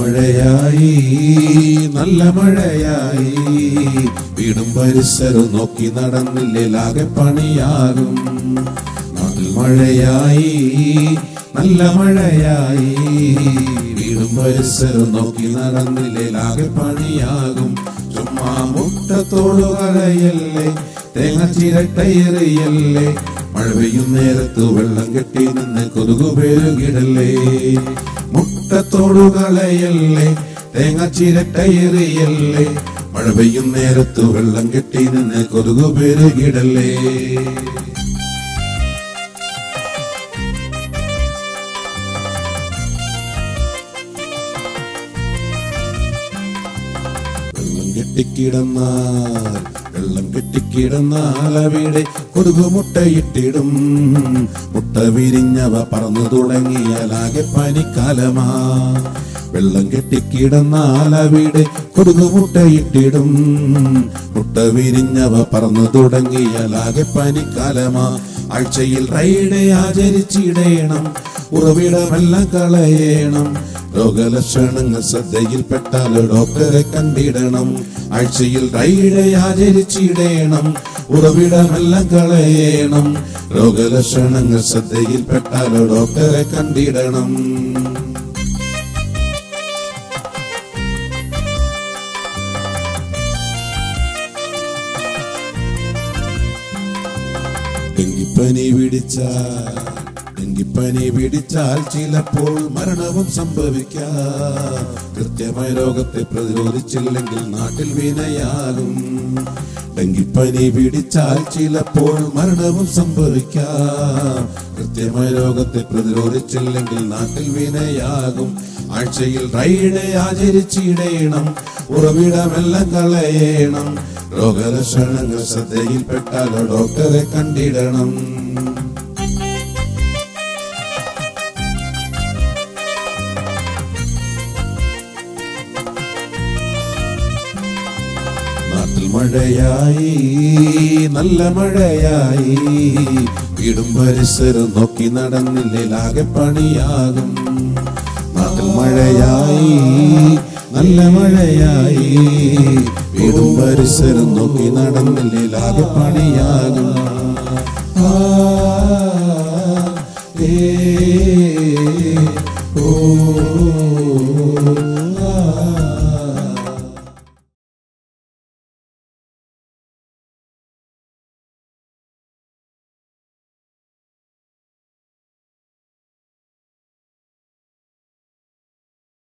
മഴയായി നല്ല മഴയായി വീടും പരിസരവും നോക്കി നടന്നില്ലേലാകെ പണിയാകും നാട്ടിൽ മഴയായി നല്ല മഴയായി വീടും പരിസരവും നോക്കി നടന്നില്ലേലാകെ പണിയാകും ചുമ്മാ മുട്ടത്തോടു കളയല്ലേ തേങ്ങ ചിരട്ടയെറിയല്ലേ മഴ പെയ്യും നേരത്ത് വെള്ളം കെട്ടി നിന്ന് കൊതുകു പെരുകിടല്ലേ മുട്ടത്തോടു കളയല്ലേ തേങ്ങ ചിരട്ടയെറിയല്ലേ മഴ പെയ്യും നേരത്ത് വെള്ളം കെട്ടി നിന്ന് കൊതുകു പെരുകിടല്ലേ വെള്ളം കെട്ടിക്കിടന്നാൽ വെള്ളം കെട്ടിക്കിടന്നാൽ അവിടെ കൊതുകു മുട്ടയിട്ടിടും മുട്ട വിരിഞ്ഞവ പറന്നു തുടങ്ങിയാലാകെ പനിക്കാലമാ വെള്ളം കെട്ടിക്കിടന്നാൽ അവിടെ കൊതുകു മുട്ടയിട്ടിടും മുട്ട വിരിഞ്ഞവ പറന്നു തുടങ്ങിയാലാകെ പനിക്കാലമാ ആഴ്ചയിൽ റൈഡ് ആചരിച്ചിടേണം ഉറവിടമെല്ലാം കളയണം രോഗലക്ഷണങ്ങൾ ശ്രദ്ധയിൽപ്പെട്ടാൽ ഡോക്ടറെ കണ്ടിടണം ആഴ്ചയിൽ റൈഡ് ആചരിച്ചിടേണം ഉറവിടമെല്ലാം കളയണം രോഗലക്ഷണങ്ങൾ ശ്രദ്ധയിൽപ്പെട്ടാൽ ഡോക്ടറെ കണ്ടിടണം ഡെങ്കിപ്പനി പിടിച്ചാൽ ഡെങ്കിപ്പനി പിടിച്ചാൽ ചിലപ്പോൾ മരണവും സംഭവിക്കാം കൃത്യമായ രോഗത്തെ പ്രതിരോധിച്ചില്ലെങ്കിൽ നാട്ടിൽ വിനയാകും ഡെങ്കിപ്പനി പിടിച്ചാൽ ചിലപ്പോൾ മരണവും സംഭവിക്കാം കൃത്യമായ രോഗത്തെ പ്രതിരോധിച്ചില്ലെങ്കിൽ നാട്ടിൽ വിനയാകും ആഴ്ചയിൽ റൈഡ് ആചരിച്ചിടേണം ഉറവിടമെല്ലാം കളയണം രോഗലക്ഷണങ്ങൾ ശ്രദ്ധയിൽപ്പെട്ടാൽ ഡോക്ടറെ കണ്ടിടണം നാട്ടിൽ മഴയായി നല്ല മഴയായി വീടും പരിസരം നോക്കി നടന്നില്ലേലാകെ പണിയാകും നാട്ടിൽ മഴയായി നല്ല മഴയായി വീടും പരിസരം നോക്കി നടന്നില്ലേലാകെ പണിയാകും ആ